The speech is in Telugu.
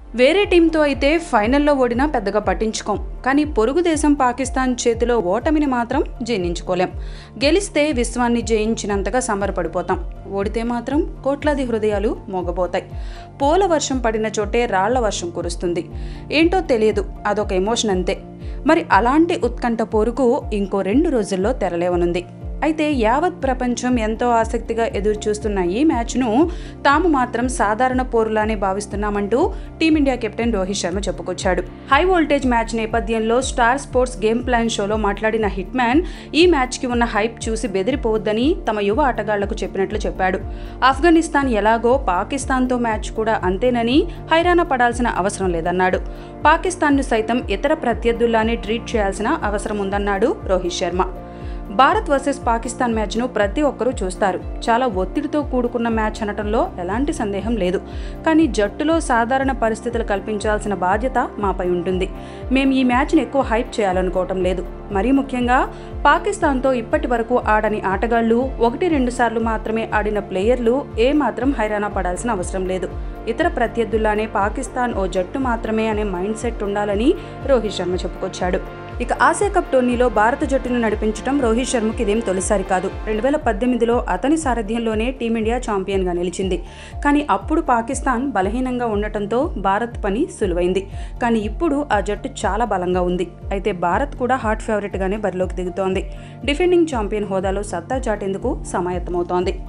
వేరే టీంతో అయితే ఫైనల్లో ఓడినా పెద్దగా పట్టించుకోం కానీ పొరుగు దేశం పాకిస్తాన్ చేతిలో ఓటమిని మాత్రం జీర్ణించుకోలేం గెలిస్తే విశ్వాన్ని జయించినంతగా సంబరపడిపోతాం ఓడితే మాత్రం కోట్లాది హృదయాలు మోగబోతాయి పూల వర్షం పడిన చోటే రాళ్ల వర్షం కురుస్తుంది ఏంటో తెలియదు అదొక ఎమోషన్ అంతే మరి అలాంటి ఉత్కంఠ పోరుకు ఇంకో రెండు రోజుల్లో తెరలేవనుంది అయితే యావత్ ప్రపంచం ఎంతో ఆసక్తిగా ఎదురు చూస్తున్న ఈ మ్యాచ్ను తాము మాత్రం సాధారణ పోరులానే భావిస్తున్నామంటూ టీమిండియా కెప్టెన్ రోహిత్ శర్మ చెప్పుకొచ్చాడు హై వోల్టేజ్ మ్యాచ్ నేపథ్యంలో స్టార్ స్పోర్ట్స్ గేమ్ ప్లాన్ షోలో మాట్లాడిన హిట్ మ్యాన్ ఈ మ్యాచ్కి ఉన్న హైప్ చూసి బెదిరిపోవద్దని తమ యువ ఆటగాళ్లకు చెప్పినట్లు చెప్పాడు ఆఫ్ఘనిస్తాన్ ఎలాగో పాకిస్తాన్తో మ్యాచ్ కూడా అంతేనని హైరాణ పడాల్సిన అవసరం లేదన్నాడు పాకిస్తాన్ను సైతం ఇతర ప్రత్యర్థుల్లానే ట్రీట్ చేయాల్సిన అవసరం ఉందన్నాడు రోహిత్ శర్మ భారత్ వర్సెస్ పాకిస్తాన్ మ్యాచ్ను ప్రతి ఒక్కరూ చూస్తారు చాలా ఒత్తిడితో కూడుకున్న మ్యాచ్ అనటంలో ఎలాంటి సందేహం లేదు కానీ జట్టులో సాధారణ పరిస్థితులు కల్పించాల్సిన బాధ్యత మాపై ఉంటుంది మేము ఈ మ్యాచ్ని ఎక్కువ హైప్ చేయాలనుకోవటం లేదు మరీ ముఖ్యంగా పాకిస్తాన్తో ఇప్పటి వరకు ఆడని ఆటగాళ్లు ఒకటి రెండు సార్లు మాత్రమే ఆడిన ప్లేయర్లు ఏ మాత్రం హైరాణ పడాల్సిన అవసరం లేదు ఇతర ప్రత్యర్థుల్లానే పాకిస్తాన్ ఓ జట్టు మాత్రమే అనే మైండ్ సెట్ ఉండాలని రోహిత్ శర్మ చెప్పుకొచ్చాడు ఇక ఆసియా కప్ టోర్నీలో భారత జట్టును నడిపించడం రోహిత్ శర్మకి ఇదేం తొలిసారి కాదు రెండు వేల పద్దెనిమిదిలో అతని సారథ్యంలోనే టీమిండియా ఛాంపియన్గా నిలిచింది కానీ అప్పుడు పాకిస్తాన్ బలహీనంగా ఉండటంతో భారత్ పని సులువైంది కానీ ఇప్పుడు ఆ జట్టు చాలా బలంగా ఉంది అయితే భారత్ కూడా హాట్ ఫేవరెట్గానే బరిలోకి దిగుతోంది డిఫెండింగ్ ఛాంపియన్ హోదాలో సత్తా చాటేందుకు సమాయత్తమవుతోంది